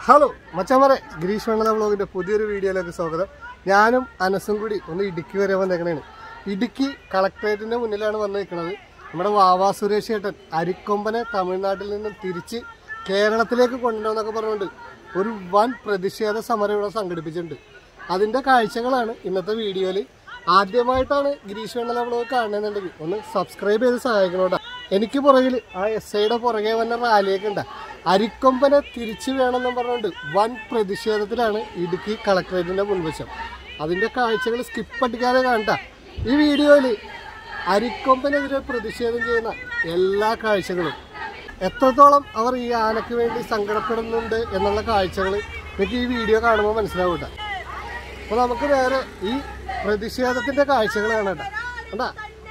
Hello മച്ചമറെ Girish മണ്ണല വ്ളോഗിന്റെ പുതിയൊരു വീഡിയോയിലേക്ക് സ്വാഗതം ഞാനും അനസും കൂടി ഒന്ന് ഇടുക്കി വരെ വന്നേക്കണേണ് ഇടുക്കി കളക്ടറേറ്റിന്റെ മുന്നിലാണ് വന്ന് നിൽക്കുന്നത് നമ്മുടെ വാവാ സുരേഷ് ഏട്ടൻ അരിക്കൊമ്പനെ തമിഴ്നാട്ടിൽ നിന്നും തിരിച്ച് കേരളത്തിലേക്ക് കൊണ്ടുവന്നൊക്കെ പറഞ്ഞുകൊണ്ട് ഒരു വൻ പ്രതിഷേധ സമരം ഇവിടെ സംഘടിപ്പിച്ചിട്ടുണ്ട് അതിന്റെ കാഴ്ചകളാണ് ഇന്നത്തെ വീഡിയോയിൽ ആദ്യമായിട്ടാണ് ഗിരീഷ് വെണ്ണല വ്ളോഗ് കാണുന്നുണ്ടെങ്കിൽ ഒന്ന് സബ്സ്ക്രൈബ് ചെയ്ത് സഹായിക്കണോട്ടാ എനിക്ക് പുറകിൽ ആ എസ് ഐയുടെ പുറകെ വന്ന റാലിയൊക്കെ ഉണ്ട് അരിക്കൊമ്പനെ തിരിച്ചു വേണമെന്നും പറഞ്ഞുകൊണ്ട് വൻ പ്രതിഷേധത്തിലാണ് ഇടുക്കി കളക്ടറേറ്റിന്റെ മുൻവശം അതിന്റെ കാഴ്ചകൾ സ്കിപ്പ് അടിക്കാതെ കാണണ്ട ഈ വീഡിയോയിൽ അരിക്കൊമ്പനെതിരെ പ്രതിഷേധം ചെയ്യുന്ന എല്ലാ കാഴ്ചകളും എത്രത്തോളം അവർ ഈ ആനയ്ക്ക് വേണ്ടി സങ്കടപ്പെടുന്നുണ്ട് എന്നുള്ള കാഴ്ചകൾ എനിക്ക് ഈ വീഡിയോ കാണുമ്പോൾ മനസ്സിലാവും കേട്ടോ അപ്പൊ നമുക്ക് നേരെ ഈ പ്രതിഷേധത്തിന്റെ കാഴ്ചകൾ കാണട്ടെ കണ്ടാ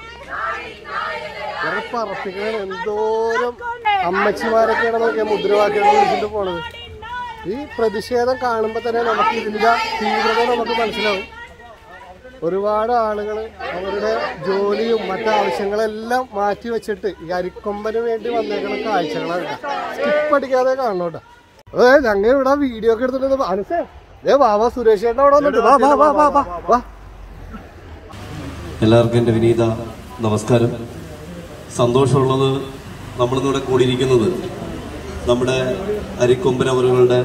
വേറെ പറപ്പിക്കണ എന്തോരം അമ്മച്ചിമാരൊക്കെയാണ് നോക്കിയാൽ മുദ്രാവാക്യങ്ങൾ വിളിച്ചിട്ട് പോണത് ഈ പ്രതിഷേധം കാണുമ്പോൾ തന്നെ നമുക്ക് ഇതിന്റെ തീവ്രത നമുക്ക് മനസ്സിലാവും ഒരുപാട് ആളുകൾ അവരുടെ ജോലിയും മറ്റാവശ്യങ്ങളെല്ലാം മാറ്റി വെച്ചിട്ട് ഈ അരിക്കൊമ്പന് വേണ്ടി വന്നേക്കുന്ന കാഴ്ചകളാണ് സ്കിപ്പ് അടിക്കാതെ കാണണോട്ടാ അതെ ഞങ്ങൾ ഇവിടെ വീഡിയോ ഒക്കെ എടുത്തിട്ട് അനുസേ ഏ വാ സുരേഷ് ചേട്ടൻ അവിടെ വന്നിട്ട് വാ വാ വാ വാ വാ വാ എല്ലാവർക്കും എൻ്റെ വിനീത നമസ്കാരം സന്തോഷമുള്ളത് നമ്മളിന്നിവിടെ കൂടിയിരിക്കുന്നത് നമ്മുടെ അരിക്കൊമ്പൻ അവറുകളുടെ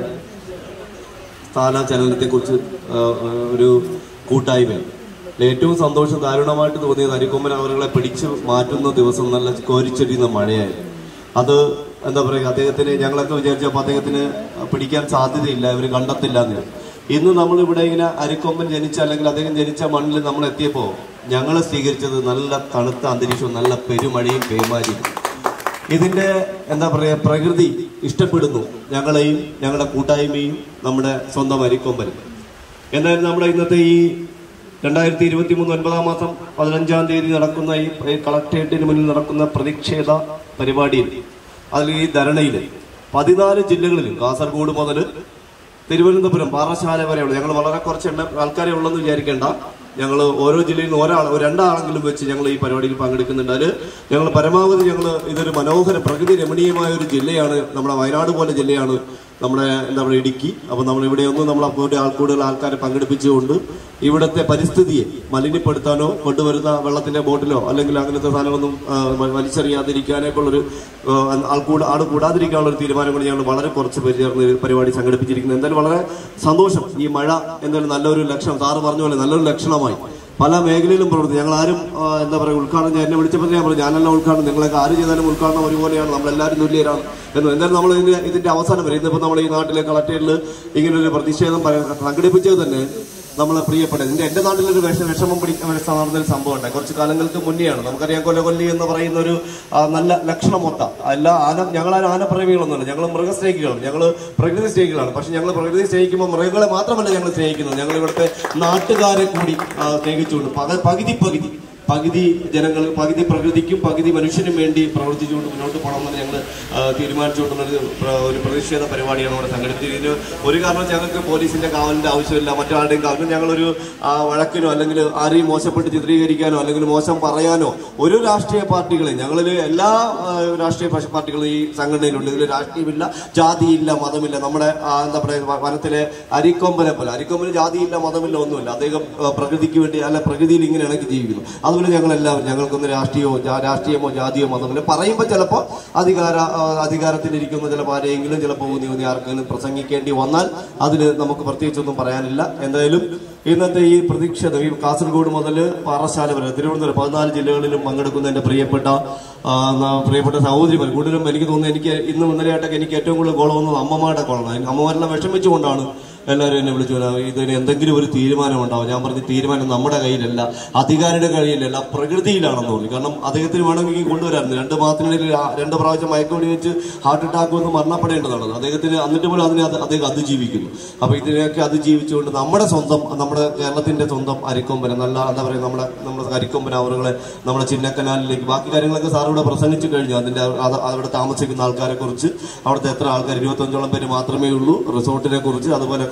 സ്ഥാനചലനത്തെക്കുറിച്ച് ആ, ഒരു കൂട്ടായ്മ ഏറ്റവും സന്തോഷം ദാരുണമായിട്ട് തോന്നിയത് അരിക്കൊമ്പൻ അവരുകളെ പിടിച്ചു മാറ്റുന്ന ദിവസം നല്ല കോരിച്ചൊരിയുന്ന മഴയായിരുന്നു അത് എന്താ പറയുക അദ്ദേഹത്തിന് ഞങ്ങളൊക്കെ വിചാരിച്ചപ്പോൾ അദ്ദേഹത്തിന് പിടിക്കാൻ സാധ്യതയില്ല ഇവർ കണ്ടെത്തില്ല എന്ന് ഇന്ന് നമ്മളിവിടെ ഇങ്ങനെ അരിക്കൊമ്പൻ ജനിച്ച അല്ലെങ്കിൽ അദ്ദേഹം ജനിച്ച മണ്ണിൽ നമ്മൾ എത്തിയപ്പോൾ ഞങ്ങൾ സ്വീകരിച്ചത് നല്ല തണുത്ത അന്തരീക്ഷവും നല്ല പെരുമഴയും പേമാരിയും ഇതിന്റെ എന്താ പറയാ പ്രകൃതി ഇഷ്ടപ്പെടുന്നു ഞങ്ങളെയും ഞങ്ങളുടെ കൂട്ടായ്മയും നമ്മുടെ സ്വന്തം അരിക്കൊമ്പൻ എന്തായാലും നമ്മുടെ ഇന്നത്തെ ഈ രണ്ടായിരത്തി ഇരുപത്തി മൂന്ന് ഒൻപതാം മാസം പതിനഞ്ചാം തീയതി നടക്കുന്ന ഈ ഈ കളക്ടറേറ്റിന് മുന്നിൽ നടക്കുന്ന പ്രതിഷേധ പരിപാടിയിൽ അതിൽ ഈ ധരണയിൽ പതിനാല് ജില്ലകളിലും കാസർഗോഡ് മുതൽ തിരുവനന്തപുരം പാറശാല വരെയുള്ള ഞങ്ങൾ വളരെ കുറച്ച് എണ്ണം ആൾക്കാരെ ഉള്ളെന്ന് വിചാരിക്കേണ്ട ഞങ്ങൾ ഓരോ ജില്ലയിൽ നിന്ന് ഒരാൾ ഒരു രണ്ടാളെങ്കിലും വെച്ച് ഞങ്ങൾ ഈ പരിപാടിയിൽ പങ്കെടുക്കുന്നുണ്ട് അതിൽ ഞങ്ങൾ പരമാവധി ഞങ്ങൾ ഇതൊരു മനോഹര പ്രകൃതി രമണീയമായ ഒരു ജില്ലയാണ് നമ്മുടെ വയനാട് പോലെ ജില്ലയാണ് നമ്മുടെ എന്താ പറയുക ഇടുക്കി അപ്പോൾ നമ്മൾ ഇവിടെ ഒന്നും നമ്മൾ കൂടുതൽ ആൾ കൂടുതൽ ആൾക്കാരെ പങ്കെടുപ്പിച്ചുകൊണ്ട് ഇവിടുത്തെ പരിസ്ഥിതിയെ മലിനപ്പെടുത്താനോ കൊണ്ടുവരുന്ന വെള്ളത്തിന്റെ ബോട്ടിലോ അല്ലെങ്കിൽ അങ്ങനത്തെ സാധനമൊന്നും ആ, വ- വലിച്ചെറിയാതിരിക്കാനൊക്കെ ഉള്ളൊരു ആ, ആൾ കൂട ആൾ കൂടാതിരിക്കാനുള്ള ഒരു തീരുമാനം കൊണ്ട് ഞങ്ങൾ വളരെ കുറച്ച് പേര് ചേർന്ന് ഈ പരിപാടി സംഘടിപ്പിച്ചിരിക്കുന്നത് എന്തായാലും വളരെ സന്തോഷം ഈ മഴ എന്തായാലും നല്ലൊരു ലക്ഷണം സാറ് പറഞ്ഞ പോലെ നല്ലൊരു ലക്ഷണമായി പല മേഖലയിലും പ്രവർത്തിക്കും ഞങ്ങൾ ആരും ആ, എന്താ പറയുക ഉദ്ഘാടനം ഞാൻ എന്നെ വിളിച്ചപ്പോൾ ഞാൻ പറഞ്ഞു ഞാനല്ല ഉദ്ഘാടനം നിങ്ങളൊക്കെ ആര് ചെയ്താലും ഉദ്ഘാടനം ഒരുപോലെയാണ് നമ്മളെല്ലാവരും തുല്യരാണ് എന്ന് എന്തായാലും നമ്മൾ ഇതിന്റെ ഇതിന്റെ അവസാനം വരെ ഇന്നിപ്പോൾ നമ്മൾ ഈ നാട്ടിലെ കളക്ടറേറ്റിൽ ഇങ്ങനൊരു പ്രതിഷേധം പ- സംഘടിപ്പിച്ചത് തന്നെ നമ്മളെ പ്രിയപ്പെട്ട എന്റെ എന്റെ നാട്ടിലൊരു വിഷ വിഷമം പിടിക്കാൻ നടന്നൊരു സംഭവം ഉണ്ടായി കുറച്ച് കാലങ്ങൾക്ക് മുന്നെയാണ് നമുക്കറിയാം കൊലകൊല്ലി എന്ന് പറയുന്ന ഒരു ആ, നല്ല ലക്ഷണമൊത്ത എല്ലാ ആന ഞങ്ങളാരും ആനപ്രേമികളൊന്നുമല്ല ഞങ്ങൾ മൃഗസ്നേഹികളാണ് ഞങ്ങൾ പ്രകൃതി സ്നേഹികളാണ് പക്ഷെ ഞങ്ങൾ പ്രകൃതി സ്നേഹിക്കുമ്പോൾ മൃഗങ്ങളെ മാത്രമല്ല ഞങ്ങൾ സ്നേഹിക്കുന്നത് ഞങ്ങൾ ഇവിടുത്തെ നാട്ടുകാരെ കൂടി ആ, സ്നേഹിച്ചുകൊണ്ട് പക- പകുതി പകുതി പകുതി ജനങ്ങൾ പകുതി പ്രകൃതിക്കും പകുതി മനുഷ്യനും വേണ്ടി പ്രവർത്തിച്ചുകൊണ്ട് മുന്നോട്ട് പോകണമെന്ന് ഞങ്ങൾ തീരുമാനിച്ചുകൊണ്ടുള്ള ഒരു പ്ര- ഒരു പ്രതിഷേധ പരിപാടിയാണ് ഇവിടെ സംഘടിപ്പിച്ചത് ഇതിന് ഒരു കാരണം ഞങ്ങൾക്ക് പോലീസിന്റെ കാവലിന്റെ ആവശ്യമില്ല മറ്റാരുടെയും കാവലും ഞങ്ങളൊരു ആ, വഴക്കിനോ അല്ലെങ്കിൽ ആരെയും മോശപ്പെട്ട് ചിത്രീകരിക്കാനോ അല്ലെങ്കിൽ മോശം പറയാനോ ഒരു രാഷ്ട്രീയ പാർട്ടികളെ ഞങ്ങളിൽ എല്ലാ ആ, രാഷ്ട്രീയ പക്ഷ- പാർട്ടികളും ഈ സംഘടനയിലുണ്ട് ഇതിൽ രാഷ്ട്രീയമില്ല ജാതിയില്ല മതമില്ല നമ്മുടെ ആ, എന്താ പറയുക വനത്തിലെ അരിക്കൊമ്പനെ പോലെ അരിക്കൊമ്പന് ജാതിയില്ല മതമില്ല ഒന്നുമില്ല അദ്ദേഹം ആ, പ്രകൃതിക്ക് വേണ്ടി അല്ല പ്രകൃതിയിൽ ഇങ്ങനെ ഇണക്കി ജീവിക്കുന്നു അതുപോലെ ഞങ്ങൾ എല്ലാവരും ഞങ്ങൾക്കൊന്നും രാഷ്ട്രീയമോ ജാ- രാഷ്ട്രീയമോ ജാതിയോ മതമില്ല പറയുമ്പോൾ ചിലപ്പോൾ അധികാര ആ, അധികാരത്തിലിരിക്കുന്ന ചിലപ്പോൾ ആരെങ്കിലും ചിലപ്പോൾ ഊന്നി ഊന്നി ആർക്കെങ്കിലും പ്രസംഗിക്കേണ്ടി വന്നാൽ അതിന് നമുക്ക് പ്രത്യേകിച്ചൊന്നും പറയാനില്ല എന്തായാലും ഇന്നത്തെ ഈ പ്രതിഷേധം ഈ കാസർഗോഡ് മുതൽ പാറശാല വരെ തിരുവനന്തപുരം പതിനാല് ജില്ലകളിലും പങ്കെടുക്കുന്ന എന്റെ പ്രിയപ്പെട്ട ആ, ന- പ്രിയപ്പെട്ട സഹോദരിമാർ കൂടുതലും എനിക്ക് തോന്നുന്നു എനിക്ക് ഇന്നും ഇന്നലെയായിട്ടൊക്കെ എനിക്ക് ഏറ്റവും കൂടുതൽ കോളം വന്നത് അമ്മമാരുടെ കോളമാണ് അമ്മമാരെല്ലാം വിഷമിച്ചുകൊണ്ടാണ് എല്ലാവരും എന്നെ വിളിച്ചു പറഞ്ഞു, ഇതിന് എന്തെങ്കിലും ഒരു തീരുമാനം ഉണ്ടാവും ഞാൻ പറഞ്ഞു തീരുമാനം നമ്മുടെ കയ്യിലല്ല അധികാരിയുടെ കയ്യിലല്ല പ്രകൃതിയിലാണെന്ന് പറഞ്ഞു കാരണം അദ്ദേഹത്തിന് വേണമെങ്കിൽ കൊണ്ടുവരായിരുന്നു രണ്ട് മാസത്തിനിടയിൽ ആ രണ്ട് പ്രാവശ്യം മയക്കുവെടി വെച്ച് ഹാർട്ട് അറ്റാക്ക് വന്ന് മരണപ്പെടേണ്ടതാണ് അദ്ദേഹത്തിന് എന്നിട്ട് പോലും അതിനെ അത് അദ്ദേഹം അതിജീവിക്കുന്നു അപ്പൊ ഇതിനെയൊക്കെ അതിജീവിച്ചുകൊണ്ട് നമ്മുടെ സ്വന്തം നമ്മുടെ കേരളത്തിന്റെ സ്വന്തം അരിക്കൊമ്പന നല്ല എന്താ പറയുക നമ്മുടെ നമ്മുടെ അരിക്കൊമ്പന അവറുകളെ നമ്മുടെ ചിന്നക്കനാലിലേക്ക് ബാക്കി കാര്യങ്ങളൊക്കെ സാർ ഇവിടെ പ്രസംഗിച്ചു കഴിഞ്ഞു അതിന്റെ അത് അവിടെ താമസിക്കുന്ന ആൾക്കാരെ കുറിച്ച് അവിടുത്തെ എത്ര ആൾക്കാർ ഇരുപത്തഞ്ചോളം പേര് മാത്രമേ ഉള്ളൂ റിസോർട്ടിനെ കുറിച്ച് അതുപോലെ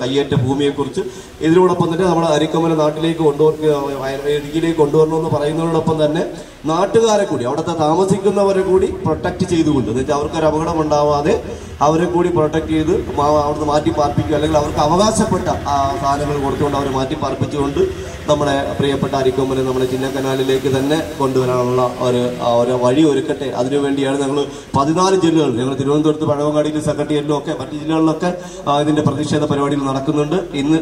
കയ്യേറ്റ ഭൂമിയെക്കുറിച്ച് ഇതിനോടൊപ്പം തന്നെ നമ്മുടെ അരിക്കമല നാട്ടിലേക്ക് കൊണ്ടുവരുക ഇടുക്കിയിലേക്ക് കൊണ്ടുവരണമെന്ന് പറയുന്നതിനോടൊപ്പം തന്നെ നാട്ടുകാരെ കൂടി അവിടുത്തെ താമസിക്കുന്നവരെ കൂടി പ്രൊട്ടക്ട് ചെയ്തുകൊണ്ട് എന്ന് വെച്ചാൽ അവർക്കൊരു അപകടം ഉണ്ടാവാതെ അവരെ കൂടി പ്രൊട്ടക്ട് ചെയ്ത് മാ- അവിടുന്ന് മാറ്റി പാർപ്പിക്കുക അല്ലെങ്കിൽ അവർക്ക് അവകാശപ്പെട്ട ആ സാധനങ്ങൾ കൊടുത്തുകൊണ്ട് അവരെ മാറ്റി പാർപ്പിച്ചുകൊണ്ട് നമ്മുടെ പ്രിയപ്പെട്ട അരിക്കൊമ്പനെ നമ്മുടെ ചിന്നക്കനാലിലേക്ക് തന്നെ കൊണ്ടുവരാനുള്ള ഒരു ആ ഒരു വഴി ഒരുക്കട്ടെ അതിനുവേണ്ടിയാണ് ഞങ്ങൾ പതിനാല് ജില്ലകൾ ഞങ്ങൾ തിരുവനന്തപുരത്ത് പഴവങ്ങാടിയിലും സെക്രട്ടേറിയറ്റിലും ഒക്കെ മറ്റു ജില്ലകളിലൊക്കെ ആ, ഇതിന്റെ പ്രതിഷേധ പരിപാടികൾ നടക്കുന്നുണ്ട് ഇന്ന്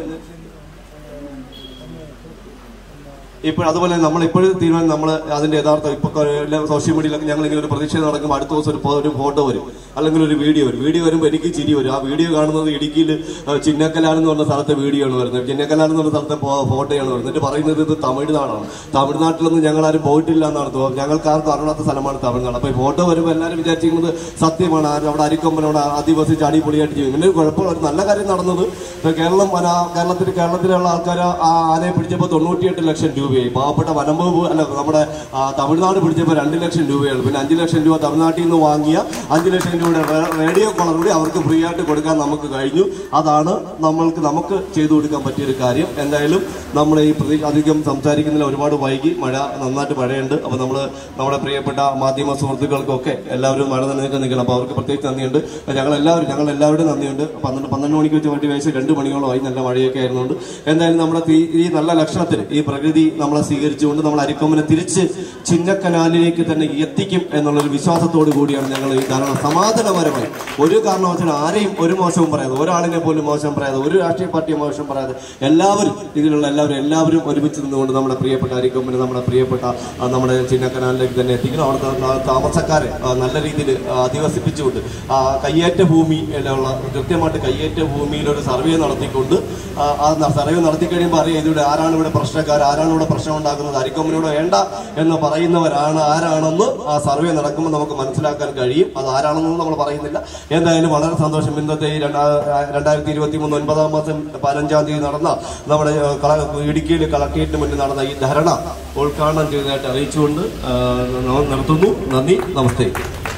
ഇപ്പോൾ അതുപോലെ നമ്മൾ ഇപ്പോഴും തീരുമാനം നമ്മൾ അതിന്റെ യഥാർത്ഥം ഇപ്പൊ സോഷ്യൽ മീഡിയയിലൊക്കെ ഞങ്ങൾ ഇങ്ങനെ ഒരു പ്രതിഷേധം നടക്കുമ്പോൾ അടുത്ത ദിവസം ഒരു ഫോ- ഒരു ഫോട്ടോ വരും അല്ലെങ്കിൽ ഒരു വീഡിയോ വരും വീഡിയോ വരുമ്പോൾ എനിക്ക് ചിരി വരും ആ വീഡിയോ കാണുന്നത് ഇടുക്കിയിൽ ചിന്നക്കലാൽ എന്ന് പറഞ്ഞ സ്ഥലത്തെ വീഡിയോ ആണ് വരുന്നത് ചിന്നക്കലാൽ എന്ന് പറഞ്ഞ സ്ഥലത്തെ ഫോ- ഫോട്ടോയാണ് വരുന്നത് എന്നിട്ട് പറയുന്നത് ഇത് തമിഴ്നാടാണ് തമിഴ്നാട്ടിലൊന്നും ഞങ്ങൾ ആരും പോയിട്ടില്ല എന്നാണ് തോന്നുന്നത് ഞങ്ങൾക്ക് ആർക്കും അറിയാത്ത സ്ഥലമാണ് തമിഴ്നാട് അപ്പൊ ഈ ഫോട്ടോ വരുമ്പോൾ എല്ലാവരും വിചാരിച്ചിരിക്കുന്നത് സത്യമാണ് ആരും അവിടെ അരിക്കൊമ്പനോട് അധിവസിച്ച് അടിപൊളിയായിട്ട് ചെയ്യും പിന്നെ കുഴപ്പമില്ല ഒരു നല്ല കാര്യം നടന്നത് ഇപ്പൊ കേരളം വന- കേരളത്തിൽ കേരളത്തിലുള്ള ആൾക്കാർ ആ ആനയെ പിടിച്ചപ്പോൾ തൊണ്ണൂറ്റിയെട്ട് ലക്ഷം രൂപയായി പാവപ്പെട്ട വനംവകുപ്പ് അല്ല നമ്മുടെ ആ, തമിഴ്നാട് പിടിച്ചപ്പോൾ രണ്ട് ലക്ഷം രൂപയാണ് പിന്നെ അഞ്ച് ലക്ഷം രൂപ തമിഴ്നാട്ടിൽ നിന്ന് വാങ്ങിയ അഞ്ച് ലക്ഷം രൂപയുടെ റേ- റേഡിയോ കോളർ കൂടി അവർക്ക് ഫ്രീ ആയിട്ട് കൊടുക്കാൻ നമുക്ക് കഴിഞ്ഞു അതാണ് നമ്മൾക്ക് നമുക്ക് ചെയ്തു കൊടുക്കാൻ പറ്റിയ ഒരു കാര്യം എന്തായാലും നമ്മൾ ഈ പ്രതി അധികം സംസാരിക്കുന്നതിൽ ഒരുപാട് വൈകി മഴ നന്നായിട്ട് മഴയുണ്ട് അപ്പോൾ നമ്മൾ നമ്മുടെ പ്രിയപ്പെട്ട മാധ്യമ സുഹൃത്തുക്കൾക്കൊക്കെ എല്ലാവരും മഴ നനഞ്ഞൊക്കെ നിൽക്കണം അപ്പോൾ അവർക്ക് പ്രത്യേകിച്ച് നന്ദിയുണ്ട് ഞങ്ങൾ എല്ലാവരും ഞങ്ങൾ എല്ലാവരുടെയും നന്ദിയുണ്ട് പന്ത്രണ്ട് പന്ത്രണ്ട് മണിക്ക് വെച്ച് വണ്ടി വയസ്സ് രണ്ട് മണിയോളമായി നല്ല മഴയൊക്കെ ആയിരുന്നുണ്ട് എന്തായാലും നമ്മുടെ ഈ- ഈ നല്ല ലക്ഷണത്തിൽ ഈ പ്രകൃതി നമ്മളെ സ്വീകരിച്ചുകൊണ്ട് നമ്മൾ അരിക്കൊമ്പനെ തിരിച്ച് ചിന്നക്കനാലിലേക്ക് തന്നെ എത്തിക്കും എന്നുള്ളൊരു വിശ്വാസത്തോടു കൂടിയാണ് ഞങ്ങൾ ഈ കാരണം സമാധാനപരമായി ഒരു കാരണവശാലും ആരെയും ഒരു മോശവും പറയാതെ ഒരാളിനെ പോലും മോശം പറയാതെ ഒരു രാഷ്ട്രീയ പാർട്ടിയെ മോശം പറയാതെ എല്ലാവരും ഇതിലുള്ള എല്ലാവരും എല്ലാവരും ഒരുമിച്ച് നിന്നുകൊണ്ട് നമ്മുടെ പ്രിയപ്പെട്ട അരിക്കൊമ്പനെ നമ്മുടെ പ്രിയപ്പെട്ട ആ, നമ്മുടെ ചിന്നക്കനാലിലേക്ക് തന്നെ എത്തിക്കണം അവിടുത്തെ താ- താമസക്കാരെ ആ, നല്ല രീതിയിൽ അധിവസിപ്പിച്ചുകൊണ്ട് ആ, കയ്യേറ്റ ഭൂമിയിലുള്ള കൃത്യമായിട്ട് കയ്യേറ്റ ഭൂമിയിൽ ഒരു സർവേ നടത്തിക്കൊണ്ട് ആ, ആ സർവേ നടത്തി കഴിയുമ്പോൾ അറിയാം ഇതിവിടെ ആരാണ് ഇവിടെ പ്രശ്നക്കാർ ആരാണ് ഇവിടെ പ്രശ്നം ഉണ്ടാക്കുന്നത് അരിക്കൊമ്പനോട് വേണ്ട എന്ന് പറയുന്നവരാണ് ആരാണെന്ന് ആ സർവേ നടക്കുമ്പോൾ നമുക്ക് മനസ്സിലാക്കാൻ കഴിയും അത് ആരാണെന്നൊന്നും നമ്മൾ പറയുന്നില്ല എന്തായാലും വളരെ സന്തോഷം ഇന്നത്തെ ഈ രണ്ടായിരത്തി ഇരുപത്തി മൂന്ന് ഒൻപതാം മാസം പതിനഞ്ചാം തീയതി നടന്ന നമ്മുടെ ആ, കള- ഇടുക്കിയിൽ കളക്ടറേറ്റിന് മുന്നിൽ നടന്ന ഈ ധരണ ഉദ്ഘാടനം ചെയ്തതായിട്ട് അറിയിച്ചുകൊണ്ട് ആ, ന- നിർത്തുന്നു നന്ദി നമസ്തേ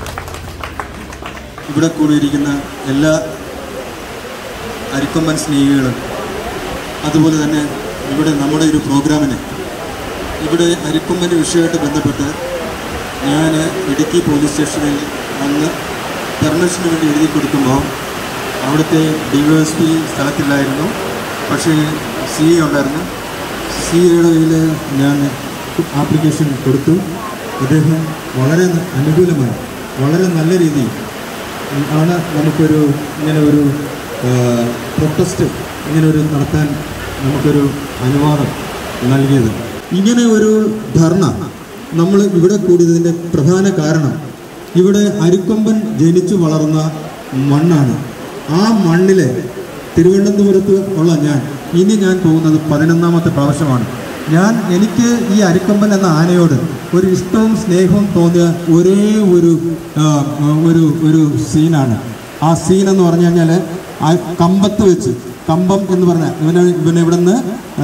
ഇവിടെ കൂടിയിരിക്കുന്ന എല്ലാ അരിക്കൊമ്പൻ സ്നേഹികളും അതുപോലെ തന്നെ ഇവിടെ നമ്മുടെ ഒരു പ്രോഗ്രാമിന് ഇവിടെ അരിക്കൊമ്പൻ്റെ വിഷയമായിട്ട് ബന്ധപ്പെട്ട് ഞാൻ ഇടുക്കി പോലീസ് സ്റ്റേഷനിൽ അന്ന് പെർമിഷന് വേണ്ടി എഴുതി കൊടുക്കുമ്പോൾ അവിടുത്തെ ഡി വൈ എസ് പി സ്ഥലത്തില്ലായിരുന്നു പക്ഷേ സി എ ഉണ്ടായിരുന്നു സി എയുടെ കയ്യിൽ ഞാൻ ആപ്ലിക്കേഷൻ കൊടുത്തു അദ്ദേഹം വളരെ അനുകൂലമായി വളരെ നല്ല രീതിയിൽ ആണ് നമുക്കൊരു ഇങ്ങനെ ഒരു പ്രൊട്ടസ്റ്റ് ഇങ്ങനെ ഒരു നടത്താൻ നമുക്കൊരു അനുവാദം നൽകിയത് ഇങ്ങനെ ഒരു ധർണ നമ്മൾ ഇവിടെ കൂടിയതിൻ്റെ പ്രധാന കാരണം ഇവിടെ അരിക്കൊമ്പൻ ജനിച്ചു വളർന്ന മണ്ണാണ് ആ മണ്ണിലെ തിരുവനന്തപുരത്ത് ഉള്ള ഞാൻ ഇനി ഞാൻ പോകുന്നത് പതിനൊന്നാമത്തെ പ്രാവശ്യമാണ് ഞാൻ എനിക്ക് ഈ അരിക്കൊമ്പൻ എന്ന ആനയോട് ഒരു ഇഷ്ടവും സ്നേഹവും തോന്നിയ ഒരേ ഒരു ആ, ഒരു ഒരു സീനാണ് ആ സീൻ എന്ന് പറഞ്ഞു കഴിഞ്ഞാൽ ആ കമ്പത്ത് വെച്ച് കമ്പം എന്ന് പറഞ്ഞാൽ ഇവനെ ഇവനെ ഇവിടെ നിന്ന്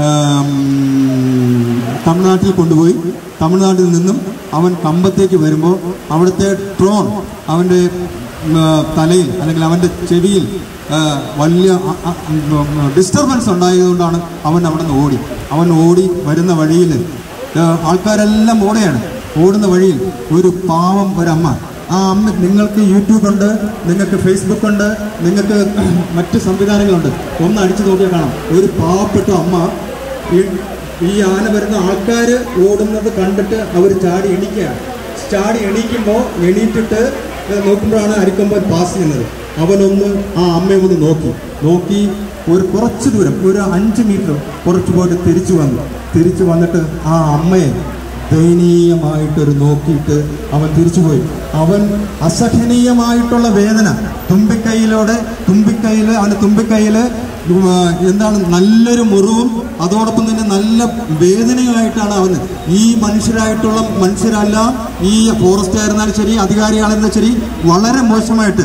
തമിഴ്നാട്ടിൽ കൊണ്ടുപോയി തമിഴ്നാട്ടിൽ നിന്നും അവൻ കമ്പത്തേക്ക് വരുമ്പോൾ അവിടുത്തെ ട്രോൺ അവൻ്റെ ഉം, ആ, തലയിൽ അല്ലെങ്കിൽ അവൻ്റെ ചെവിയിൽ ആ, വലിയ ഡിസ്റ്റർബൻസ് ഉണ്ടായതുകൊണ്ടാണ് അവൻ അവിടെ നിന്ന് ഓടി അവൻ ഓടി വരുന്ന വഴിയിൽ ആൾക്കാരെല്ലാം ഓടുകയാണ് ഓടുന്ന വഴിയിൽ ഒരു പാവം ഒരമ്മ ആ അമ്മ നിങ്ങൾക്ക് യൂട്യൂബ് ഉണ്ട് നിങ്ങൾക്ക് ഫേസ്ബുക്ക് ഉണ്ട് നിങ്ങൾക്ക് മറ്റ് സംവിധാനങ്ങളുണ്ട് ഒന്ന് അടിച്ചു നോക്കിയാൽ കാണാം ഒരു പാവപ്പെട്ട അമ്മ ഈ- ഈ ആന വരുന്ന ആൾക്കാർ ഓടുന്നത് കണ്ടിട്ട് അവർ ചാടി എണീക്കുകയാണ് ചാടി എണീക്കുമ്പോൾ എണീറ്റിട്ട് നോക്കുമ്പോഴാണ് അരിക്കൊമ്പൻ പാസ് ചെയ്യുന്നത് അവനൊന്ന് ആ അമ്മയെ ഒന്ന് നോക്കി നോക്കി ഒരു കുറച്ച് ദൂരം ഒരു അഞ്ച് മീറ്റർ കുറച്ച് പോയിട്ട് തിരിച്ചു വന്നു തിരിച്ചു വന്നിട്ട് ആ അമ്മയെ ദയനീയമായിട്ടൊരു നോക്കിയിട്ട് അവൻ തിരിച്ചുപോയി അവൻ അസഹനീയമായിട്ടുള്ള വേദന തുമ്പിക്കൈയിലൂടെ തുമ്പിക്കൈയിൽ അവൻ്റെ തുമ്പിക്കൈയിൽ ഉം, ആ, എന്താണ് നല്ലൊരു മുറിവും അതോടൊപ്പം തന്നെ നല്ല വേദനയുമായിട്ടാണ് അവന് ഈ മനുഷ്യരായിട്ടുള്ള മനുഷ്യരെല്ലാം ഈ ഫോറസ്റ്റ് ആയിരുന്നാലും ശരി അധികാരികളായിരുന്നാലും ശരി വളരെ മോശമായിട്ട്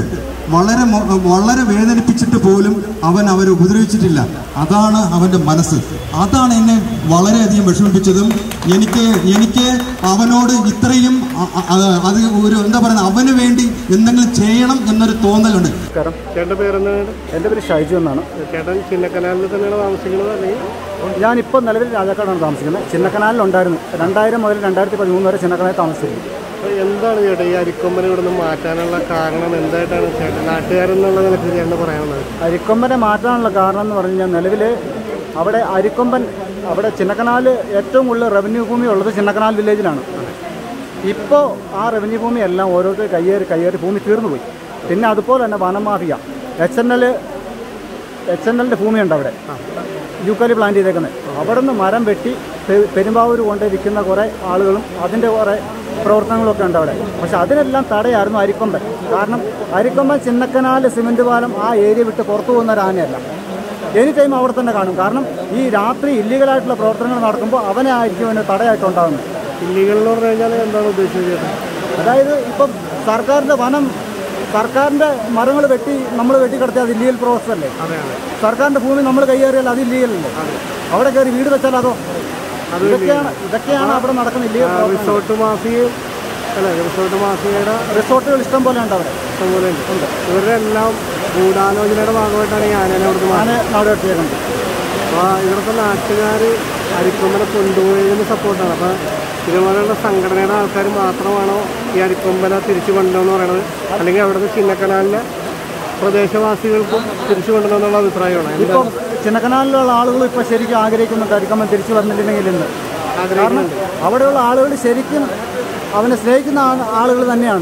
വളരെ മൊ- വളരെ വേദനിപ്പിച്ചിട്ട് പോലും അവൻ അവരെ ഉപദ്രവിച്ചിട്ടില്ല അതാണ് അവൻ്റെ മനസ്സ് അതാണ് എന്നെ വളരെയധികം വിഷമിപ്പിച്ചതും എനിക്ക് എനിക്ക് അവനോട് ഇത്രയും അ- അ- അത് ഒരു എന്താ പറയുക അവന് വേണ്ടി എന്തെങ്കിലും ചെയ്യണം എന്നൊരു തോന്നലുണ്ട് നമസ്കാരം ചേട്ടൻ്റെ പേരെന്താണ് എൻ്റെ പേര് ഷൈജു എന്നാണ് ചേട്ടൻ ചിന്നക്കനാലിൽ തന്നെയാണ് താമസിക്കുന്നത് അല്ലെങ്കിൽ ഞാനിപ്പോൾ നിലവിൽ രാജാക്കാടാണ് താമസിക്കുന്നത് ചിന്നക്കനാലിലുണ്ടായിരുന്നു രണ്ടായിരം മുതൽ രണ്ടായിരത്തി പതിമൂന്ന് വരെ ചിന്നക്കനാലിൽ താമസിച്ചിരുന്നു അപ്പോൾ എന്താണ് ചേട്ടാ ഈ അരിക്കൊമ്പനെ ഇവിടെ നിന്ന് മാറ്റാനുള്ള കാരണം എന്തായിട്ടാണ് ചേട്ടൻ നാട്ടുകാരെന്നുള്ള നിലയ്ക്ക് ചേട്ടൻ പറയാനുള്ളത് അരിക്കൊമ്പനെ മാറ്റാനുള്ള കാരണം എന്ന് പറഞ്ഞു കഴിഞ്ഞാൽ നിലവിൽ അവിടെ അരിക്കൊമ്പൻ അവിടെ ചിന്നക്കനാൽ ഏറ്റവും കൂടുതൽ റവന്യൂ ഭൂമി ഉള്ളത് ചിന്നക്കനാൽ വില്ലേജിലാണ് ഇപ്പോൾ ആ റവന്യൂ ഭൂമി എല്ലാം ഓരോരുത്തർ കയ്യേറി കയ്യേറി ഭൂമി തീർന്നു പോയി പിന്നെ അതുപോലെ തന്നെ വനമാഫിയ H N L H N എല്ലിൻ്റെ ഭൂമിയുണ്ട് അവിടെ യൂക്കാലി പ്ലാന്റ് ചെയ്തേക്കുന്നത് അവിടെ നിന്ന് മരം വെട്ടി പെ- പെരുമ്പാവൂർ കൊണ്ട് വിൽക്കുന്ന കുറേ ആളുകളും അതിൻ്റെ കുറേ പ്രവർത്തനങ്ങളൊക്കെ ഉണ്ട് അവിടെ പക്ഷെ അതിനെല്ലാം തടയായിരുന്നു അരിക്കൊമ്പൻ കാരണം അരിക്കൊമ്പൻ ചിന്നക്കനാൽ സിമൻറ്റ് പാലം ആ ഏരിയ വിട്ട് പുറത്തു പോകുന്ന ഒരു ആനയല്ല എനി ടൈം അവിടെ തന്നെ കാണും കാരണം ഈ രാത്രി ഇല്ലീഗലായിട്ടുള്ള പ്രവർത്തനങ്ങൾ നടക്കുമ്പോൾ അവനെ ആയിരിക്കും അവന് തടയായിട്ടുണ്ടാകുന്നത് ഇല്ലീഗൽ എന്ന് പറഞ്ഞു കഴിഞ്ഞാൽ എന്താണ് ഉദ്ദേശിച്ചത് ചേട്ടൻ അതായത് ഇപ്പം സർക്കാരിൻ്റെ വനം സർക്കാരിൻ്റെ മരങ്ങൾ വെട്ടി നമ്മൾ വെട്ടിക്കിടത്തിയാൽ അത് ഇല്ലീഗൽ പ്രോസസ് അല്ലേ അതെ അതെ സർക്കാരിൻ്റെ ഭൂമി നമ്മൾ കൈയേറിയാൽ അത് ഇല്ലീഗൽ അല്ലേ അവിടെ കയറി വീട് വെച്ചാൽ അതോ ഇതൊക്കെയാണ് ഇതൊക്കെയാണ് അവിടെ നടക്കുന്ന ഇല്ലീഗൽ പ്രോസസ് റിസോർട്ട് മാഫിയയും അല്ലേ റിസോർട്ട് മാഫിയയുടെ റിസോർട്ടുകൾ ഇഷ്ടം പോലെ ഉണ്ട് അവിടെ ഇഷ്ടംപോലെ ഉണ്ട് ഇവരുടെ എല്ലാം ഗൂഢാലോചനയുടെ ഭാഗമായിട്ടാണ് ഈ ആനേനെ അവിടുന്ന് ആന നാട് വെട്ടിയേക്കുന്നത് അപ്പോൾ ഇവിടുത്തെ നാട്ടുകാർ അരിക്കൊമ്പനെ കൊണ്ടുപോയതിന് സപ്പോർട്ടാണ് അപ്പോൾ ഇതുപോലെയുള്ള സംഘടനയുടെ ആൾക്കാർ മാത്രമാണോ ഈ അരിക്കൊമ്പനെ തിരിച്ചു കൊണ്ടുവന്ന് പറയുന്നത് അല്ലെങ്കിൽ അവിടുത്തെ ചിന്നക്കനാലിലെ പ്രദേശവാസികൾക്കും തിരിച്ചു കൊണ്ടുവന്നുള്ള അഭിപ്രായമാണ് ഇപ്പം ചിന്നക്കനാലിലുള്ള ആളുകൾ ഇപ്പോൾ ശരിക്കും ആഗ്രഹിക്കുന്നുണ്ട് അരിക്കമ്മൻ തിരിച്ചു വന്നിട്ടുണ്ടെങ്കിൽ ഇന്ന് കാരണം അവിടെയുള്ള ആളുകൾ ശരിക്കും അവനെ സ്നേഹിക്കുന്ന ആ- ആളുകൾ തന്നെയാണ്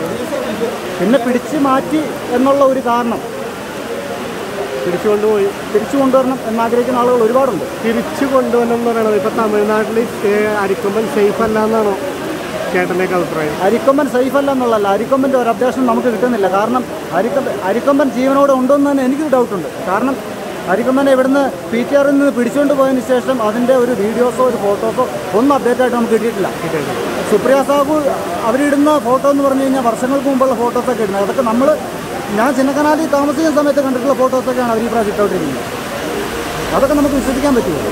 പിന്നെ പിടിച്ചു മാറ്റി എന്നുള്ള ഒരു കാരണം തിരിച്ചു കൊണ്ടുപോയി തിരിച്ചു കൊണ്ടുവരണം എന്നാഗ്രഹിക്കുന്ന ആളുകൾ ഒരുപാടുണ്ട് തിരിച്ചു കൊണ്ടുവരണം എന്ന് പറയുന്നത് ഇപ്പോൾ തമിഴ്നാട്ടിൽ അരിക്കൊമ്പൻ സേഫ് അല്ല എന്നാണോ ചേട്ടൻ്റെയൊക്കെ അഭിപ്രായം അരിക്കൊമ്പൻ സേഫ് അല്ല എന്നുള്ളതല്ല അരിക്കൊമ്പൻ്റെ ഒരു അപ്ഡേഷൻ നമുക്ക് കിട്ടുന്നില്ല കാരണം അരിക്കൊമ്പൻ അരിക്കൊമ്പൻ ജീവനോടെ ഉണ്ടോയെന്ന് തന്നെ എനിക്കൊരു ഡൗട്ടുണ്ട് കാരണം അരിക്കൊമ്പനെ ഇവിടുന്ന് പി ടി ആറിൽ നിന്ന് പിടിച്ചുകൊണ്ട് പോയതിന് ശേഷം അതിൻ്റെ ഒരു വീഡിയോസോ ഒരു ഫോട്ടോസോ ഒന്നും അപ്ഡേറ്റ് ആയിട്ട് നമുക്ക് കിട്ടിയിട്ടില്ല സുപ്രിയ സാഹു അവരിടുന്ന ഫോട്ടോ എന്ന് പറഞ്ഞു കഴിഞ്ഞാൽ വർഷങ്ങൾക്ക് മുമ്പുള്ള ഫോട്ടോസൊക്കെ ഇടുന്നത് അതൊക്കെ നമ്മൾ ഞാൻ ചിന്നക്കനാലിൽ താമസിക്കുന്ന സമയത്ത് കണ്ടിട്ടുള്ള ഫോട്ടോസൊക്കെയാണ് അവർ ഈ പ്രാവശ്യം ഇട്ടോണ്ടിരിക്കുന്നത് അതൊക്കെ നമുക്ക് വിശ്വസിക്കാൻ പറ്റുമോ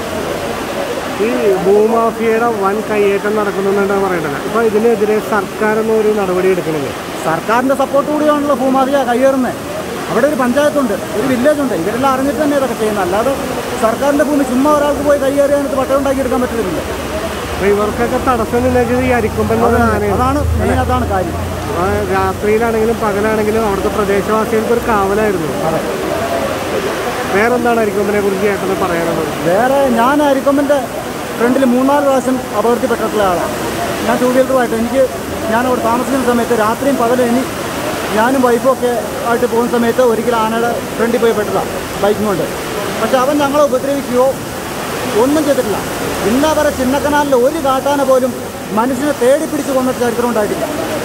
ഈ ഭൂമാഫിയയുടെ വൻ കയ്യേറ്റം നടക്കുന്നുണ്ടെന്നാണ് പറയേണ്ടത് ഇപ്പോൾ ഇതിനെതിരെ സർക്കാരൊന്നും ഒരു നടപടി എടുക്കണില്ലേ സർക്കാരിൻ്റെ സപ്പോർട്ട് കൂടിയാണല്ലോ ഭൂമാഫിയ കയ്യേറുന്നത് അവിടെ ഒരു പഞ്ചായത്തുണ്ട് ഒരു വില്ലേജ് ഉണ്ട് ഇവരെല്ലാം അറിഞ്ഞിട്ട് തന്നെ ഇതൊക്കെ ചെയ്യുന്നത് അല്ലാതെ സർക്കാരിൻ്റെ ഭൂമി ചുമ്മാ ഒരാൾക്ക് പോയി കയ്യേറിയാനത് പട്ടം ഉണ്ടാക്കിയെടുക്കാൻ പറ്റുന്നില്ല അപ്പോൾ ഇവർക്കൊക്കെ തടസ്സം നിന്നത് ഈ അരിക്കൊമ്പൻ എന്ന് പറഞ്ഞ ആനയാണ് അതാണ് മെയിൻ അതാണ് കാര്യം അപ്പോൾ രാത്രിയിലാണെങ്കിലും പകലാണെങ്കിലും അവിടുത്തെ പ്രദേശവാസികൾക്ക് ഒരു കാവലായിരുന്നു വേറെന്താണ് അരിക്കൊമ്പനെ കുറിച്ച് ചേട്ടന് പറയാനുള്ളത് വേറെ ഞാൻ അരിക്കൊമ്പൻ്റെ ഫ്രണ്ടിൽ മൂന്നാല് പ്രാവശ്യം അപകടത്തിൽപ്പെട്ടിട്ടുള്ള ആളാണ് ഞാൻ ടൂ വീലറുമായിട്ട് എനിക്ക് ഞാൻ അവിടെ താമസിക്കുന്ന സമയത്ത് രാത്രിയും പകലും ഇനി ഞാനും വൈഫും ഒക്കെ ആയിട്ട് പോകുന്ന സമയത്ത് ഒരിക്കലും ആനയുടെ ഫ്രണ്ടിൽ പോയി പെട്ടതാണ് ബൈക്കും കൊണ്ട് പക്ഷെ അവൻ ഞങ്ങളെ ഉപദ്രവിക്കുകയോ ഒന്നും ചെയ്തിട്ടില്ല ഇന്നേ വരെ ചിന്നക്കനാലിൽ ഒരു കാട്ടാന പോലും മനുഷ്യനെ തേടി പിടിച്ച് കൊന്ന ചരിത്രം ഉണ്ടായിട്ടില്ല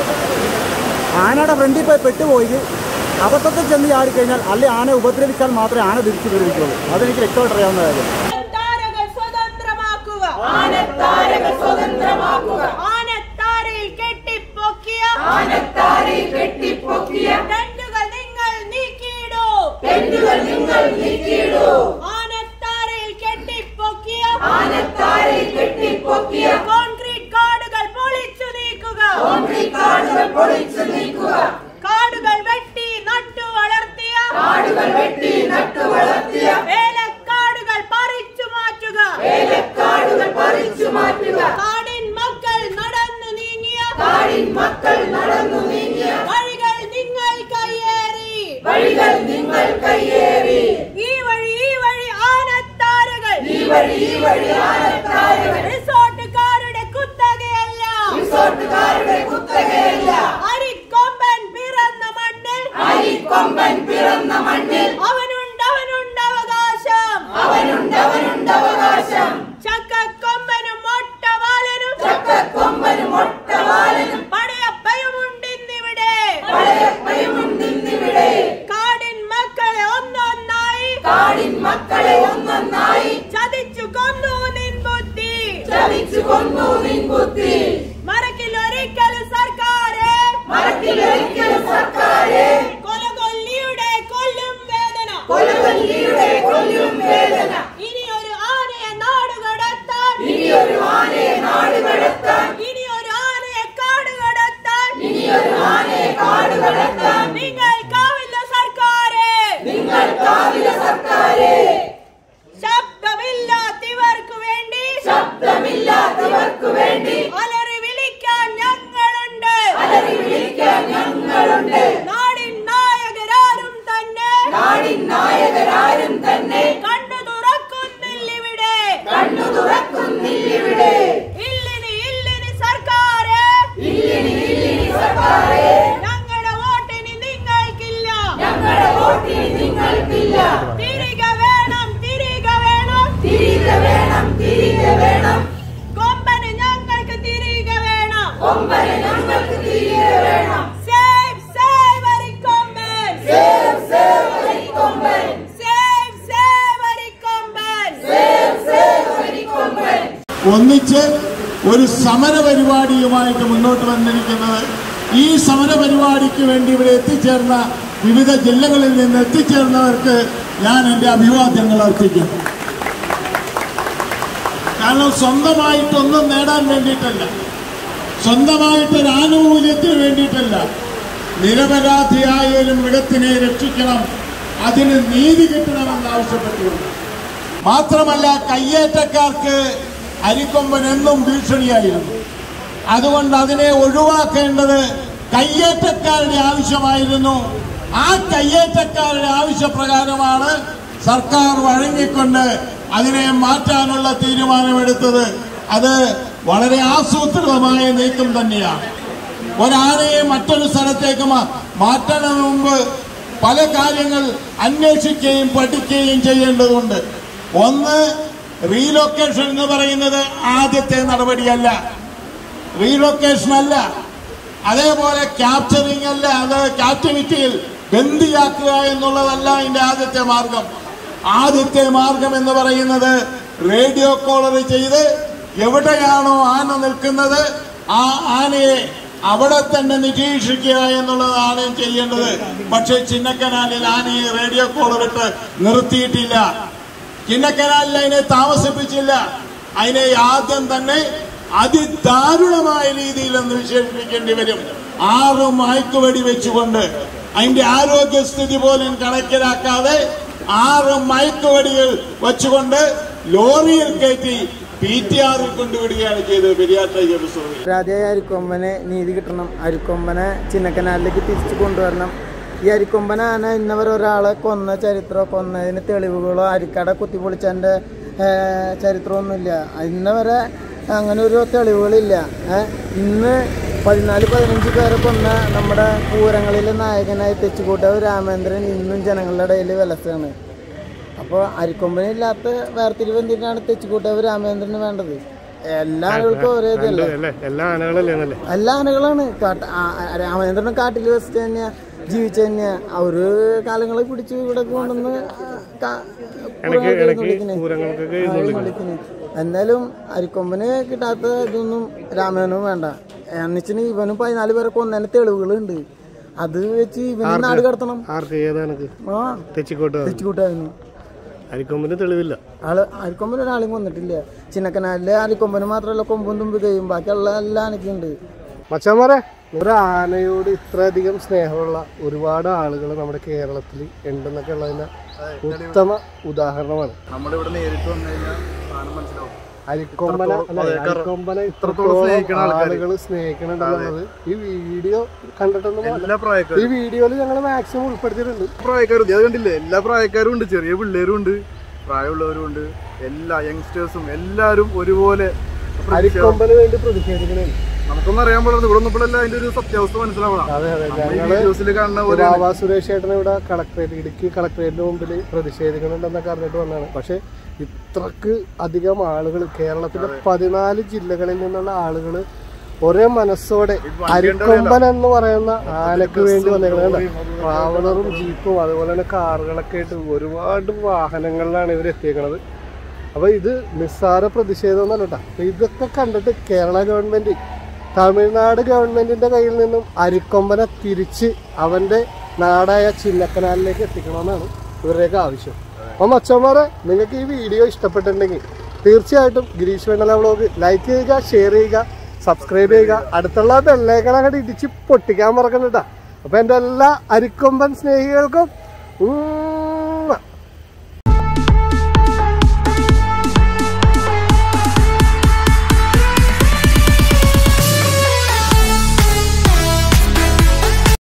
ആനയുടെ ഫ്രണ്ടിൽ പോയി പെട്ടുപോയി അബദ്ധത്തിൽ ചെന്ന് ചാടിക്കഴിഞ്ഞാൽ അല്ലെ ആന ഉപദ്രവിച്ചാൽ മാത്രമേ ആന തിരിച്ചു ഉപദ്രവിക്കുള്ളൂ അതെനിക്ക് വ്യക്തമായിട്ട് അറിയാവുന്ന കാര്യം ആനത്താരകൾ സ്വതന്ത്രമാക്കുക ആനത്താരകൾ സ്വതന്ത്രമാക്കുക ആനത്താരയിൽ കെട്ടിപ്പൊക്കിയ ആനത്താരയിൽ കെട്ടിപ്പൊക്കിയ ടെന്റുകൾ നിങ്ങൾ നീക്കിയിടൂ ടെന്റുകൾ നിങ്ങൾ നീക്കിയിടൂ ആനത്താരയിൽ കെട്ടിപ്പൊക്കിയ ആനത്താരയിൽ കെട്ടിപ്പൊക്കിയ കോൺക്രീറ്റ് കാടുകൾ പൊളിച്ചു നീക്കുക കോൺക്രീറ്റ് കാടുകൾ പൊളിച്ചു നീക്കുക കാടുകൾ വെട്ടി നട്ടു വളർത്തിയ കാടുകൾ വെട്ടി നട്ടു വളർത്തിയ വേലക്കാടുകൾ പറിച്ചു മാറ്റുക വേലക്കാടുകൾ പറിച്ചു മാറ്റുക കാടിൻ മക്കൾ നടന്നു നീങ്ങിയ കാടിൻ മക്കൾ നടന്നു നീങ്ങിയ വഴികൾ നിങ്ങൾ കയ്യേറി വഴികൾ നിങ്ങൾ കയ്യേറി ഈ വഴി ഈ വഴി ആനത്താരകൾ ഈ വഴി ഈ വഴി ആനത്താരകൾ റിസോർട്ടുകാരുടെ കുത്തകയല്ല റിസോർട്ടുകാരുടെ കുത്തകയല്ല അരിക്കൊമ്പൻ പിറന്ന മണ്ണിൽ അരിക്കൊമ്പൻ പിറന്ന മണ്ണിൽ അവനുണ്ട് അവനുണ്ട് അവകാശം അവനുണ്ട് അവനുണ്ട് അവകാശം ചക്കക്കൊമ്പനും ഒട്ടവാലനും ചക്കക്കൊമ്പനും ഒട്ടവാലനും പടയപ്പയുമുണ്ടിന്നിവിടെ പടയപ്പയുമുണ്ടിന്നിവിടെ കാടിൻ മക്കളെ ഒന്നൊന്നായി കാടിൻ മക്കളെ ഒന്നൊന്നായി ചതിച്ചു കൊന്നു നിൻ ബുദ്ധി ചതിച്ചു കൊന്നു നിൻ ബുദ്ധി മറക്കിൽ ഒരിക്കലും സർക്കാരെ മറക്കിൽ ഒരിക്കലും സർക്കാരെ കൊല കൊല്ല ഇനി ഒരു ആനയെ നാടുകടത്താൻ ഇനി ഒരു ആനയെ നാടുകടത്താൻ ഇനി ഒരു ആനയെ കാടുകടത്താൻ ഇനി ഒരു ആനയെ കാടുകടത്താൻ നിങ്ങൾക്കാവില്ല സർക്കാരെ നിങ്ങൾക്കാവില്ല സർക്കാരെ ശബ്ദമില്ലാത്തവർക്ക് വേണ്ടി ശബ്ദമില്ലാത്തവർക്ക് വേണ്ടി അലറി വിളിക്കാൻ ഞങ്ങളുണ്ട് അലറി വിളിക്കാൻ ഞങ്ങളുണ്ട് നാടിൻ നായകരാരും തന്നെ നാടിൻ നായകരാരും തന്നെ കണ്ണു തുറക്കുന്നില്ലിവിടെ കണ്ണു തുറക്കുന്നില്ലിവിടെ ഇല്ലിനി ഇല്ലിനി സർക്കാരെ ഇല്ലിനി ഇല്ലിനി സർക്കാരെ ഞങ്ങളുടെ വോട്ടിന് നിങ്ങൾക്കില്ല ഞങ്ങളുടെ വോട്ടിന് നിങ്ങൾക്കില്ല തിരികെ വേണം തിരികെ വേണം തിരികെ വേണം തിരികെ വേണം കൊമ്പന് ഞങ്ങൾക്ക് തിരികെ വേണം കൊമ്പന് ഞങ്ങൾക്ക് തിരികെ വേണം save save Arikomban save save Arikomban save save Arikomban save save Arikomban ഒന്നിച്ച് ഒരു സമര പരിപാടിയുമായിട്ട് മുന്നോട്ട് വന്നിരിക്കുന്നത് ഈ സമര പരിപാടിക്ക് വേണ്ടി ഇവിടെ എത്തിച്ചേർന്ന വിവിധ ജില്ലകളിൽ നിന്ന് എത്തിച്ചേർന്നവർക്ക് ഞാൻ എൻ്റെ അഭിവാദ്യങ്ങൾ അർപ്പിക്കുന്നു കാരണം സ്വന്തമായിട്ടൊന്നും നേടാൻ വേണ്ടിയിട്ടല്ല സ്വന്തമായിട്ടൊരു ആനുകൂല്യത്തിന് വേണ്ടിയിട്ടല്ല നിരപരാധിയായ ഒരു മൃഗത്തിനെ രക്ഷിക്കണം അതിന് നീതി കിട്ടണമെന്ന് ആവശ്യപ്പെട്ടുകൊണ്ട് മാത്രമല്ല കയ്യേറ്റക്കാർക്ക് അരിക്കൊമ്പൻ എന്നും ഭീഷണിയായിരുന്നു അതുകൊണ്ട് അതിനെ ഒഴിവാക്കേണ്ടത് കയ്യേറ്റക്കാരുടെ ആവശ്യമായിരുന്നു ആ കയ്യേറ്റക്കാരുടെ ആവശ്യപ്രകാരമാണ് സർക്കാർ വഴങ്ങിക്കൊണ്ട് അതിനെ മാറ്റാനുള്ള തീരുമാനമെടുത്തത് അത് വളരെ ആസൂത്രിതമായ നീക്കം തന്നെയാണ് ഒരാനയെ മറ്റൊരു സ്ഥലത്തേക്ക് മാ- മാറ്റണതിന് മുമ്പ് പല കാര്യങ്ങൾ അന്വേഷിക്കുകയും പഠിക്കുകയും ചെയ്യേണ്ടതുണ്ട് ഒന്ന് റീലൊക്കേഷൻ എന്ന് പറയുന്നത് ആദ്യത്തെ നടപടിയല്ല റീലൊക്കേഷൻ അല്ല അതേപോലെ ക്യാപ്ചറിംഗ് അല്ല അത് ക്യാപ്റ്റിവിറ്റിയിൽ ബന്ദിയാക്കുക എന്നുള്ളതല്ല അതിന്റെ ആദ്യത്തെ മാർഗം ആദ്യത്തെ മാർഗം എന്ന് പറയുന്നത് റേഡിയോ കോളർ ചെയ്ത് എവിടെയാണോ ആന നിൽക്കുന്നത് ആ ആനയെ അവിടെ തന്നെ നിരീക്ഷിക്കുക എന്നുള്ളതാണ് ചെയ്യേണ്ടത് പക്ഷേ ചിന്നക്കനാലിൽ ആനയെ റേഡിയോ കോളർ ഇട്ട് നിർത്തിയിട്ടില്ല ചിന്നക്കനാലിൽ അതിനെ താമസിപ്പിച്ചില്ല അതിനെ ആദ്യം തന്നെ അതിദാരുണമായ രീതിയിൽ എന്ന് വിശേഷിപ്പിക്കേണ്ടി വരും ആറ് മയക്കുവെടി വെച്ചുകൊണ്ട് അതിന്റെ ആരോഗ്യസ്ഥിതി പോലും കണക്കിലാക്കാതെ ആറ് മയക്കുവെടികൾ വെച്ചുകൊണ്ട് ലോറിയിൽ കയറ്റി പി ടി ആറിൽ കൊണ്ടുവിടുകയാണ് ചെയ്തത് പെരിയാർ ടൈഗർ റിസർവിൽ രാധയായ അരിക്കൊമ്പനെ നീതി കിട്ടണം അരിക്കൊമ്പനെ ചിന്നക്കനാലിലേക്ക് തിരിച്ചു കൊണ്ടുവരണം ഈ അരിക്കൊമ്പന ആന ഇന്നവരെ ഒരാളെ കൊന്ന ചരിത്രമോ കൊന്നതിന് തെളിവുകളോ അരിക്കട കുത്തിപ്പൊളിച്ചതിൻ്റെ ചരിത്രമൊന്നുമില്ല ഇന്നവരെ അങ്ങനെ ഒരു തെളിവുകളില്ല ഏ, ഇന്ന് പതിനാല് പതിനഞ്ച് പേരെ കൊന്ന നമ്മുടെ പൂരങ്ങളിലെ നായകനായി തെച്ചുകൂട്ടാവ് രാമേന്ദ്രൻ ഇന്നും ജനങ്ങളുടെ ഇടയിൽ വിലസാണ് അപ്പോൾ അരിക്കൊമ്പനില്ലാത്ത വേർതിരിവ് എന്തിനാണ് തെച്ചുകൂട്ടാവ് രാമേന്ദ്രന് വേണ്ടത് എല്ലാ ആളുകൾക്കും ഒരേ ഇതല്ലേ എല്ലാ ആനകളല്ലേ എന്നല്ലേ എല്ലാ ആനകളാണ് കാട്ട ആ- ആ- രാമചന്ദ്രൻ കാട്ടിൽ വസിച്ച് തന്നെയാ ജീവിച്ച തന്നെയാ അവര് കാലങ്ങളെ പിടിച്ച് ഇവിടെ കൊണ്ടുവന്ന് കാ- പൂരങ്ങൾക്ക് എഴുന്നള്ളിക്കണ്. ആ, എഴുന്നള്ളിക്കണ്. എന്നാലും അരിക്കൊമ്പന് കിട്ടാത്ത ഇതൊന്നും രാമനും വേണ്ട എന്നുവെച്ചാൽ ഇവനും പതിനാല് പേരെ കൊന്നതിന് തെളിവുകളുണ്ട് അത് വെച്ച് ഇവന് നാട് കടത്തണം ആർക്ക് ഏതാനക്ക് ആ തെച്ചിക്കോട്ട് തെച്ചുകൂട്ടാവിന് അരിക്കൊമ്പിന് തെളിവില്ല ആള് അരിക്കൊമ്പൻ ഒരാളും കൊന്നിട്ടില്ല ചിന്നക്കനാലില് അരിക്കൊമ്പന് മാത്രമല്ല കൊമ്പും തുമ്പി കഴിയും ബാക്കിയുള്ള എല്ലാ ആനയ്ക്കുണ്ട് മച്ചാമാരെ ഒരു ആനയോട് ഇത്രയധികം സ്നേഹമുള്ള ഒരുപാട് ആളുകൾ നമ്മുടെ കേരളത്തിൽ ഉണ്ടെന്നൊക്കെ ഉള്ളതിന് ഉത്തമ ഉദാഹരണമാണ് നമ്മുടെ ഇവിടെ നേരിട്ട് വന്നു കഴിഞ്ഞാൽ സാധനം മനസ്സിലാവും അരിക്കൊമ്പന അല്ല, അതെ, കാരണം അരിക്കൊമ്പനെ ഇത്രത്തോളം സ്നേഹിക്കുന്ന ഇത്രത്തോളം ആൾക്കാര്. ആളുകൾ സ്നേഹിക്കണുണ്ടെന്നുള്ളത് ഈ വീഡിയോ കണ്ടിട്ടൊന്നും അല്ല. എല്ലാ പ്രായക്കാരും ഈ വീഡിയോയിൽ ഞങ്ങൾ മാക്സിമം ഉൾപ്പെടുത്തിയിട്ടുണ്ട് പ്രായക്കാരും അത് കണ്ടില്ലേ എല്ലാ പ്രായക്കാരും ഉണ്ട് ചെറിയ പിള്ളേരും ഉണ്ട് പ്രായമുള്ളവരും ഉണ്ട് എല്ലാ യങ്സ്റ്റേഴ്സും എല്ലാവരും ഒരുപോലെ പ്രതിഷേധം. അരിക്കൊമ്പന് വേണ്ടി പ്രതിഷേധിക്കണേ നമുക്കൊന്നും അറിയാൻ പാടില്ല ഇവിടെ ഒന്നപ്പോഴല്ല അതിന്റെ ഒരു സത്യാവസ്ഥ മനസ്സിലാവണം അതെ അതെ നമ്മൾ ഈ ഞങ്ങള് വീഡിയോസിൽ കാണുന്ന പോലെ രാവാ സുരേഷ് ചേട്ടൻ ഇവിടെ കളക്ടറേറ്റ് ഇടുക്കി കളക്ടറേറ്റിന് മുമ്പിൽ പ്രതിഷേധിക്കുന്നുണ്ടെന്നൊക്കെ അറിഞ്ഞിട്ട് വന്നതാണ് പക്ഷെ ഇത്രക്ക് അധികം ആളുകൾ കേരളത്തിലെ പതിനാല് ജില്ലകളിൽ നിന്നുള്ള ആളുകൾ ഒരേ മനസ്സോടെ അരിക്കൊമ്പൻ എന്ന് പറയുന്ന ആനക്ക് വേണ്ടി വന്നേക്കുന്നത് ട്രാവലറും ജീപ്പും അതുപോലെ തന്നെ കാറുകളൊക്കെ ആയിട്ട് ഒരുപാട് വാഹനങ്ങളിലാണ് ഇവർ എത്തിയേക്കണത് അപ്പൊ ഇത് നിസ്സാര പ്രതിഷേധം എന്നല്ല കേട്ടോ അപ്പൊ ഇതൊക്കെ കണ്ടിട്ട് കേരള ഗവൺമെന്റ് തമിഴ്നാട് ഗവൺമെന്റിന്റെ കയ്യിൽ നിന്നും അരിക്കൊമ്പനെ തിരിച്ച് അവന്റെ നാടായ ചിന്നക്കനാലിലേക്ക് എത്തിക്കണമെന്നാണ് ഇവരുടെയൊക്കെ ആവശ്യം അപ്പം മച്ചന്മാരെ നിങ്ങൾക്ക് ഈ വീഡിയോ ഇഷ്ടപ്പെട്ടിട്ടുണ്ടെങ്കിൽ തീർച്ചയായിട്ടും ഗിരീഷ് വെണ്ണല വ്ളോഗ് ലൈക്ക് ചെയ്യുക ഷെയർ ചെയ്യുക സബ്സ്ക്രൈബ് ചെയ്യുക അടുത്തുള്ള ബെല്ലേക്കൺ അങ്ങോട്ട് ഇടിച്ച് പൊട്ടിക്കാൻ മറക്കണ്ട കേട്ടോ അപ്പം എൻ്റെ എല്ലാ അരിക്കൊമ്പൻ സ്നേഹികൾക്കും ഉം